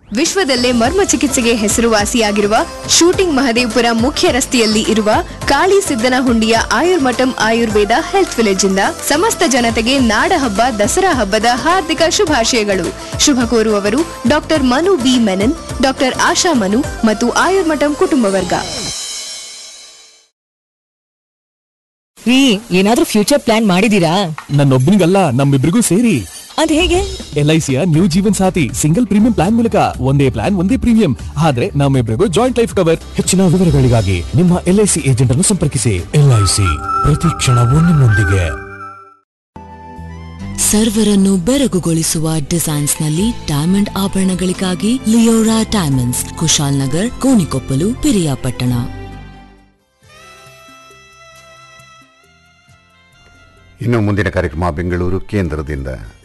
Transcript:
ವಿಶ್ವದಲ್ಲೇ ಮರ್ಮ ಚಿಕಿತ್ಸೆಗೆ ಹೆಸರುವಾಸಿಯಾಗಿರುವ ಶೂಟಿಂಗ್ ಮಹದೇವಪುರ ಮುಖ್ಯ ರಸ್ತೆಯಲ್ಲಿ ಇರುವ ಕಾಳಿ ಸಿದ್ದನಹುಂಡಿಯ ಆಯುರ್ಮಠಂ ಆಯುರ್ವೇದ ಹೆಲ್ತ್ ವಿಲೇಜ್ ಇಂದ ಸಮಸ್ತ ಜನತೆಗೆ ನಾಡ ಹಬ್ಬ ದಸರಾ ಹಬ್ಬದ ಹಾರ್ದಿಕ ಶುಭಾಶಯಗಳು ಶುಭ ಕೋರುವವರು doctor Manu B Menon doctor Asha Manu ಮತ್ತು ಆಯುರ್ಮಠಂ ಕುಟುಂಬ ವರ್ಗ ರೀ ಏನಾದ್ರೂ ಫ್ಯೂಚರ್ ಪ್ಲಾನ್ ಮಾಡಿದೀರಾ ನನ್ನೊಬ್ಬನಿಗಲ್ಲ ನಮ್ಮಿಬ್ರಿಗೂ ಸೇರಿ ಅದ್ ಹೇಗೆ ಎಲ್ ಐ ಸಿಯ new Jeevan Saathi single premium plan ಮೂಲಕ ಒಂದೇ ಪ್ಲಾನ್ ಒಂದೇ ಪ್ರೀಮಿಯಂ ಆದ್ರೆ ನಮ್ಮಿಬ್ರಿಗೂ ಜಾಯಿಂಟ್ ಲೈಫ್ ಕವರ್ ಹೆಚ್ಚಿನ ವಿವರಗಳಿಗಾಗಿ ನಿಮ್ಮ ಎಲ್ ಐ ಸಿ ಏಜೆಂಟ್ ಅನ್ನು ಸಂಪರ್ಕಿಸಿ ಎಲ್ ಐ ಸಿ ಪ್ರತಿ ಕ್ಷಣವೂ ನಿಮ್ಮೊಂದಿಗೆ ಸರ್ವರನ್ನು ಬೆರಗುಗೊಳಿಸುವ ಡಿಸೈನ್ಸ್ ನಲ್ಲಿ ಡೈಮಂಡ್ ಆಭರಣಗಳಿಗಾಗಿ ಲಿಯೋರಾ ಡೈಮಂಡ್ಸ್ ಕುಶಾಲ್ ನಗರ್ ಕೋಣಿಕೊಪ್ಪಲು ಪಿರಿಯಾಪಟ್ಟಣ ಇನ್ನು ಮುಂದಿನ ಕಾರ್ಯಕ್ರಮ ಬೆಂಗಳೂರು ಕೇಂದ್ರದಿಂದ